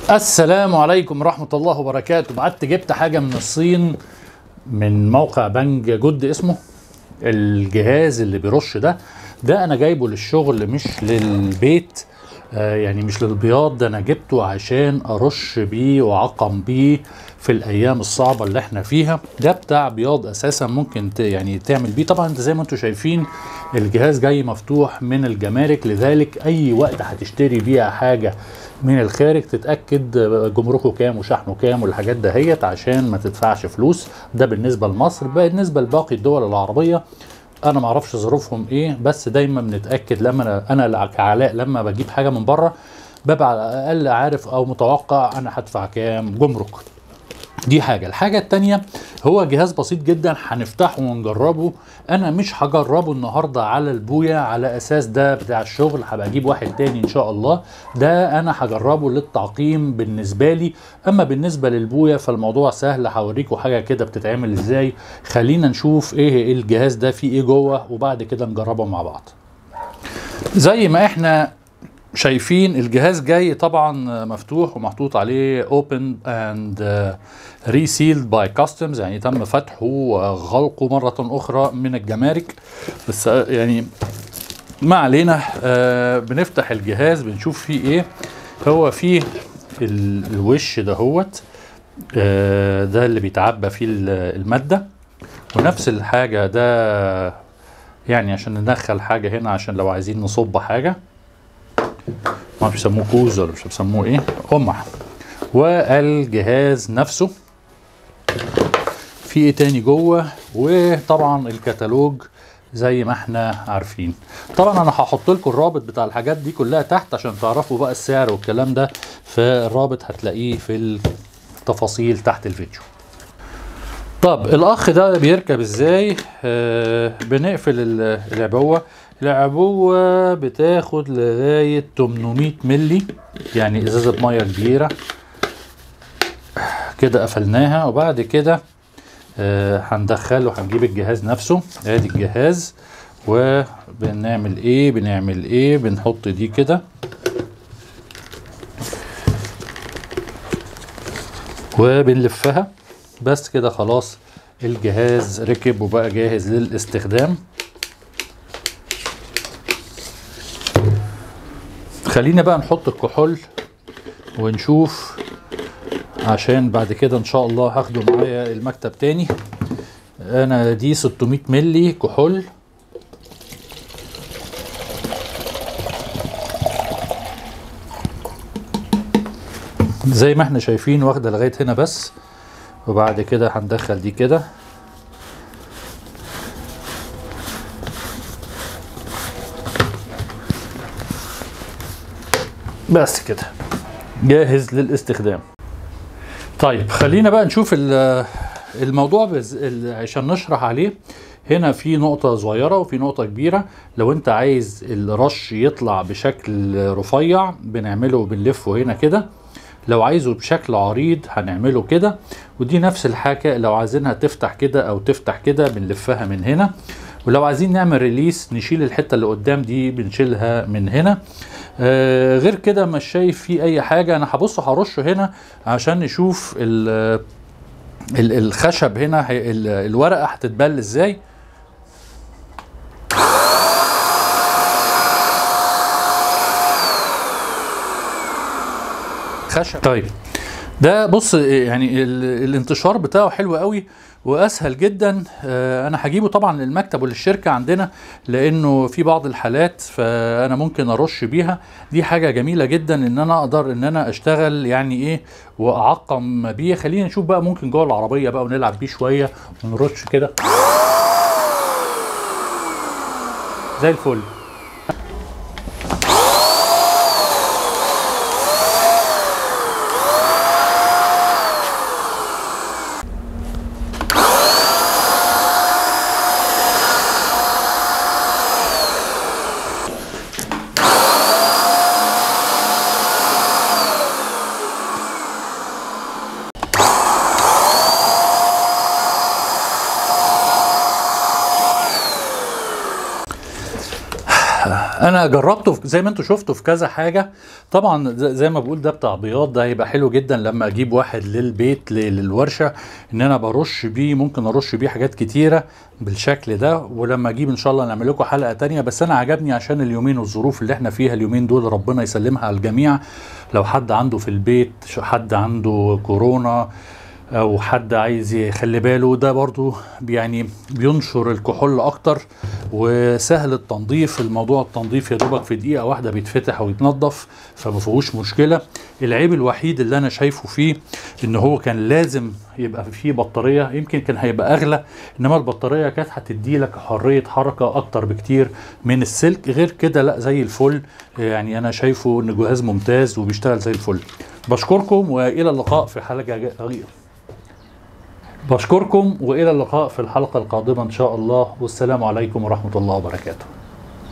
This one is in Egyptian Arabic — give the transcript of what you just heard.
السلام عليكم ورحمة الله وبركاته بعت جبت حاجة من الصين من موقع بنج جد اسمه الجهاز اللي بيرش ده ده انا جايبه للشغل مش للبيت آه يعني مش للبياض ده انا جبته عشان ارش بيه واعقم بيه في الايام الصعبه اللي احنا فيها ده بتاع بياض اساسا ممكن ت يعني تعمل بيه طبعا انت زي ما انتم شايفين الجهاز جاي مفتوح من الجمارك لذلك اي وقت هتشتري بيها حاجه من الخارج تتاكد جمركه كام وشحنه كام والحاجات دهيت عشان ما تدفعش فلوس ده بالنسبه لمصر بالنسبه لباقي الدول العربيه انا ما اعرفش ظروفهم ايه بس دايما بنتاكد لما انا انا كعلاء لما بجيب حاجه من بره ببقى على الاقل عارف او متوقع انا هدفع كام جمرك دي حاجة الحاجة التانية هو جهاز بسيط جدا هنفتحه ونجربه انا مش هجربه النهاردة على البوية على اساس ده بتاع الشغل هبقى اجيب واحد تاني ان شاء الله ده انا هجربه للتعقيم بالنسبة لي اما بالنسبة للبوية فالموضوع سهل هوريكم حاجة كده بتتعمل ازاي خلينا نشوف ايه الجهاز ده فيه ايه جوه وبعد كده نجربه مع بعض زي ما احنا شايفين الجهاز جاي طبعا مفتوح ومحطوط عليه open and uh, resealed by customs يعني تم فتحه وغلقه مرة أخرى من الجمارك بس يعني ما علينا آه بنفتح الجهاز بنشوف فيه ايه هو فيه الوش دهوت آه ده اللي بيتعبى فيه المادة ونفس الحاجة ده يعني عشان ندخل حاجة هنا عشان لو عايزين نصب حاجة ما بيسموه كوز ولا مش بيسموه ايه قمع والجهاز نفسه في ايه تاني جوه وطبعا الكتالوج زي ما احنا عارفين طبعا انا هحط لكم الرابط بتاع الحاجات دي كلها تحت عشان تعرفوا بقى السعر والكلام ده فالرابط هتلاقيه في التفاصيل تحت الفيديو طب الاخ ده بيركب ازاي آه بنقفل العبوه العبوه بتاخد لغايه 800 ملي يعني ازازه ميه كبيره كده قفلناها وبعد كده آه هندخله هنجيب الجهاز نفسه ادي الجهاز وبنعمل ايه بنعمل ايه بنحط دي كده وبنلفها بس كده خلاص الجهاز ركب وبقى جاهز للاستخدام خلينا بقى نحط الكحول ونشوف عشان بعد كده ان شاء الله هاخده معايا المكتب تاني انا دي 600 ملي كحول زي ما احنا شايفين واخده لغايه هنا بس وبعد كده هندخل دي كده بس كده جاهز للاستخدام طيب خلينا بقى نشوف الموضوع بز... عشان نشرح عليه هنا في نقطة صغيرة وفي نقطة كبيرة لو انت عايز الرش يطلع بشكل رفيع بنعمله وبنلفه هنا كده لو عايزه بشكل عريض هنعمله كده ودي نفس الحاجة لو عايزينها تفتح كده او تفتح كده بنلفها من هنا ولو عايزين نعمل ريليس نشيل الحتة اللي قدام دي بنشيلها من هنا آه غير كده مش شايف فيه اي حاجة انا هبص هرشه هنا عشان نشوف ال الخشب هنا الورقة هتتبل ازاي خشب طيب ده بص يعني الانتشار بتاعه حلو قوي واسهل جدا انا هجيبه طبعا للمكتب وللشركه عندنا لانه في بعض الحالات فانا ممكن ارش بيها دي حاجه جميله جدا ان انا اقدر ان انا اشتغل يعني ايه واعقم بيه خلينا نشوف بقى ممكن جوه العربيه بقى ونلعب بيه شويه ونرش كده زي الفل انا جربته في- زي ما انتم شفتوا في كذا حاجه طبعا ز- زي ما بقول ده بتاع بياض ده هيبقى حلو جدا لما اجيب واحد للبيت ل- للورشه ان انا برش بيه ممكن ارش بيه حاجات كتيره بالشكل ده ولما اجيب ان شاء الله نعمل لكم حلقه تانية بس انا عجبني عشان اليومين والظروف اللي احنا فيها اليومين دول ربنا يسلمها على الجميع لو حد عنده في البيت ش- حد عنده كورونا او حد عايز يخلي باله ده برضو يعني بينشر الكحول اكتر وسهل التنظيف الموضوع التنظيف يا دوبك في دقيقه واحده بيتفتح ويتنضف فما فيهوش مشكله العيب الوحيد اللي انا شايفه فيه ان هو كان لازم يبقى فيه بطاريه يمكن كان هيبقى اغلى انما البطاريه كانت هتدي لك حريه حركه اكتر بكتير من السلك غير كده لا زي الفل يعني انا شايفه ان جهاز ممتاز وبيشتغل زي الفل بشكركم والى اللقاء في حلقه جا- بشكركم والى اللقاء في الحلقه القادمه ان شاء الله والسلام عليكم ورحمه الله وبركاته